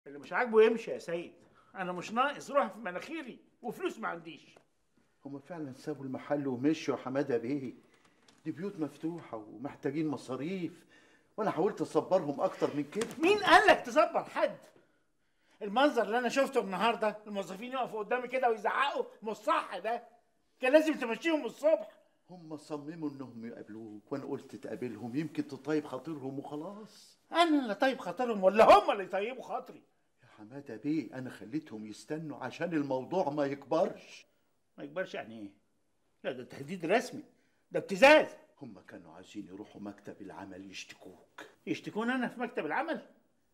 اللي مش عاجبه يمشي يا سيد انا مش ناقص روح في مناخيري وفلوس ما عنديش هما فعلا سابوا المحل ومشوا يا حماده بيه دي بيوت مفتوحه ومحتاجين مصاريف وانا حاولت اصبرهم اكتر من كده مين قال لك تصبر حد المنظر اللي انا شفته النهارده الموظفين يقفوا قدامي كده ويزعقوا مش صح ده كان لازم تمشيهم الصبح هم صمموا انهم يقابلوك وانا قلت تقابلهم يمكن تطيب خاطرهم وخلاص انا اللي طيب خاطرهم ولا هم اللي يطيبوا خاطري يا حماده بيه انا خليتهم يستنوا عشان الموضوع ما يكبرش ما يكبرش يعني ايه لا ده تهديد رسمي ده ابتزاز هم كانوا عايزين يروحوا مكتب العمل يشتكوك يشتكون انا في مكتب العمل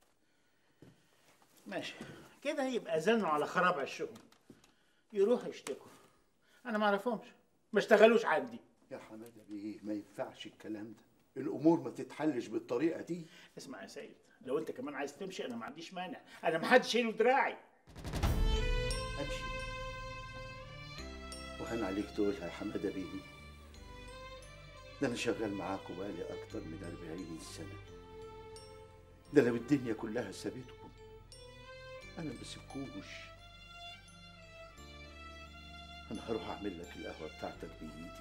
ماشي كده يبقى زنوا على خراب عشهم يروحوا يشتكوا انا ما اعرفهمش ما اشتغلوش عندي يا حماده بيه ما ينفعش الكلام ده الامور ما تتحلش بالطريقه دي اسمع يا سيد لو انت كمان عايز تمشي انا ما عنديش مانع انا ما حدش شايله دراعي امشي وهن عليك تقولها يا حماده بيه ده انا شغال معاكم بقالي اكتر من أربعين سنه ده لو الدنيا كلها سابتكم انا ما بسيبكوش انا هروح اعمل لك القهوه بتاعتك بايدي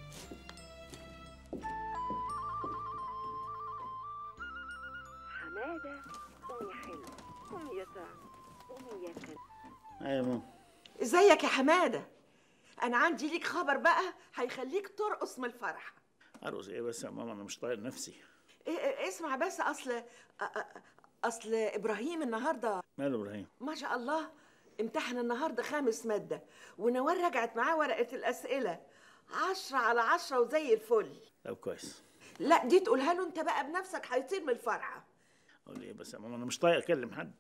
حمادة قومي حلو قومي يا سعد قومي يا سعد ايوه ماما ازيك يا حماده انا عندي ليك خبر بقى هيخليك ترقص من الفرح ارقص ايه بس يا ماما انا مش طايق نفسي إيه إيه اسمع بس اصل أ- أ- اصل ابراهيم النهارده ماله ابراهيم ما شاء الله امتحن النهارده خامس ماده ونوال رجعت معاه ورقه الاسئله عشرة على عشرة وزي الفل طب كويس لا دي تقولها له انت بقى بنفسك هيطير من الفرحه اقول ايه بس يا ماما انا مش طايق اكلم حد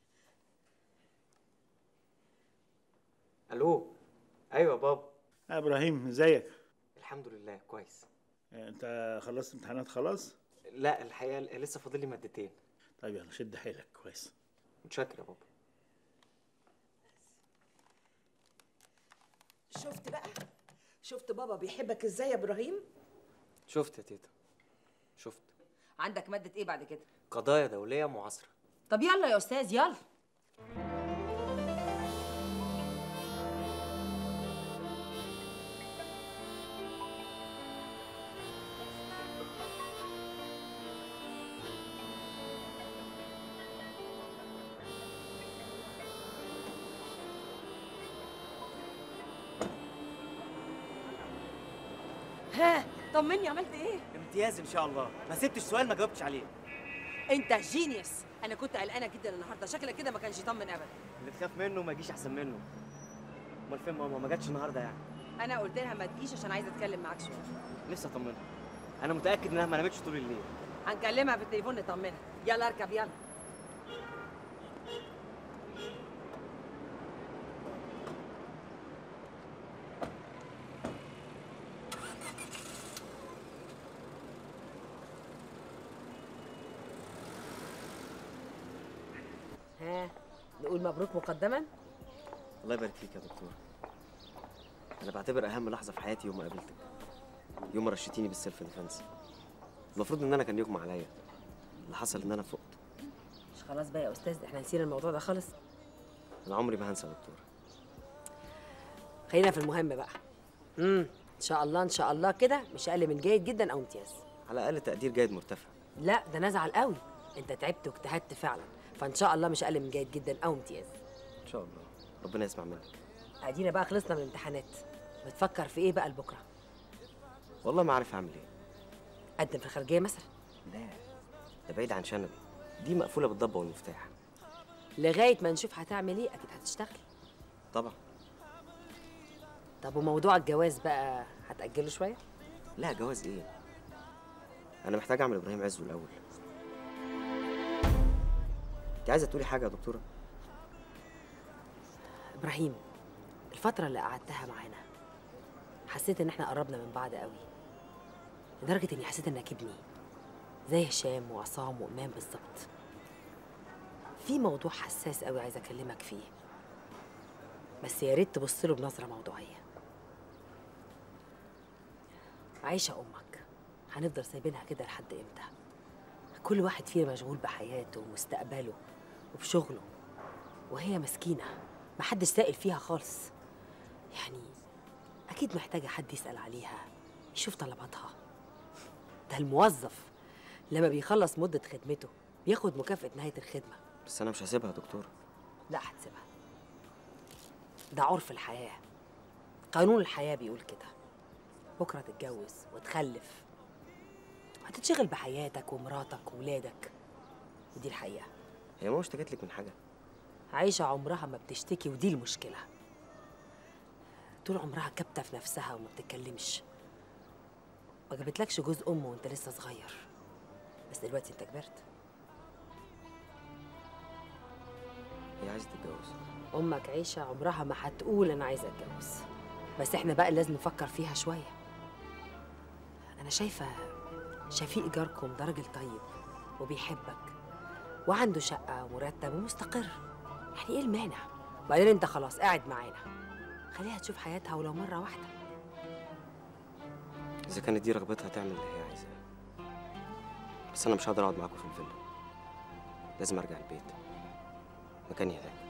الو ايوه يا بابا يا ابراهيم ازيك الحمد لله كويس إيه، انت خلصت امتحانات خلاص لا الحقيقه لسه فاضل لي مادتين طيب يلا شد حيلك كويس متشكر يا بابا شفت بقى شفت بابا بيحبك ازاي يا ابراهيم شفت يا تيتا شفت عندك مادة ايه بعد كده؟ قضايا دوليه معاصره طب يلا يا استاذ يلا ها طمني عملت ايه؟ امتياز ان شاء الله ما سبتش سؤال ما جاوبتش عليه انت جينيوس انا كنت قلقانه جدا النهارده شكلك كده ما كانش يطمن ابدا اللي تخاف منه ما يجيش احسن منه امال فين ماما ما جاتش النهارده يعني انا قلت لها ما تجيش عشان عايزه اتكلم معاك شويه لسه اطمنها انا متاكد انها ما نامتش طول الليل هنكلمها في التليفون نطمنها يلا اركب يلا ها نقول مبروك مقدما الله يبارك فيك يا دكتور انا بعتبر اهم لحظه في حياتي يوم ما قابلتك يوم ما رشيتيني بالسيلف ديفense المفروض ان انا كان يغمى عليا اللي حصل ان انا فقت مش خلاص بقى يا استاذ احنا نسينا الموضوع ده خالص انا عمري ما هنسى يا دكتور خلينا في المهم بقى امم ان شاء الله ان شاء الله كده مش اقل من جيد جدا او امتياز على الاقل تقدير جيد مرتفع لا ده نزعل قوي انت تعبت واجتهدت فعلا فان شاء الله مش اقل من جيد جدا او امتياز ان شاء الله ربنا يسمع منك ادينا بقى خلصنا من الامتحانات بتفكر في ايه بقى لبكره والله ما عارف اعمل ايه قدم في الخارجيه مثلا لا ده بعيد عن شنبي دي مقفوله بالضبه والمفتاح لغايه ما نشوف هتعمل ايه اكيد هتشتغل طبعا طب وموضوع الجواز بقى هتاجله شويه لا جواز ايه انا محتاج اعمل ابراهيم عزه الاول انت عايزه تقولي حاجه يا دكتوره ابراهيم الفتره اللي قعدتها معانا حسيت ان احنا قربنا من بعض قوي لدرجه اني حسيت انك ابني زي هشام وعصام وامام بالظبط في موضوع حساس قوي عايزه اكلمك فيه بس يا ريت تبص له بنظره موضوعيه عايشه امك هنفضل سايبينها كده لحد امتى كل واحد فينا مشغول بحياته ومستقبله وبشغله وهي مسكينة محدش سائل فيها خالص يعني أكيد محتاجة حد يسأل عليها يشوف طلباتها ده الموظف لما بيخلص مدة خدمته بياخد مكافأة نهاية الخدمة بس انا مش هسيبها يا دكتور لا هتسيبها ده عرف الحياة قانون الحياة بيقول كده بكرة تتجوز وتخلف هتتشغل بحياتك ومراتك وولادك ودي الحقيقة هي ما اشتكت لك من حاجه عايشة عمرها ما بتشتكي ودي المشكلة طول عمرها كابتة في نفسها وما بتتكلمش ما جابتلكش جوز أم وانت لسه صغير بس دلوقتي انت كبرت هي عايزه تتجوز أمك عيشة عمرها ما هتقول أنا عايزة أتجوز بس إحنا بقى لازم نفكر فيها شوية أنا شايفة شفيق جاركم ده راجل طيب وبيحبك وعنده شقة ومرتب ومستقر يعني إيه المانع؟ بعدين أنت خلاص قاعد معانا خليها تشوف حياتها ولو مرة واحدة اذا كانت دي رغبتها تعمل اللي هي عايزاه بس انا مش هقدر اقعد معاكم في الفيلا لازم ارجع البيت مكاني هناك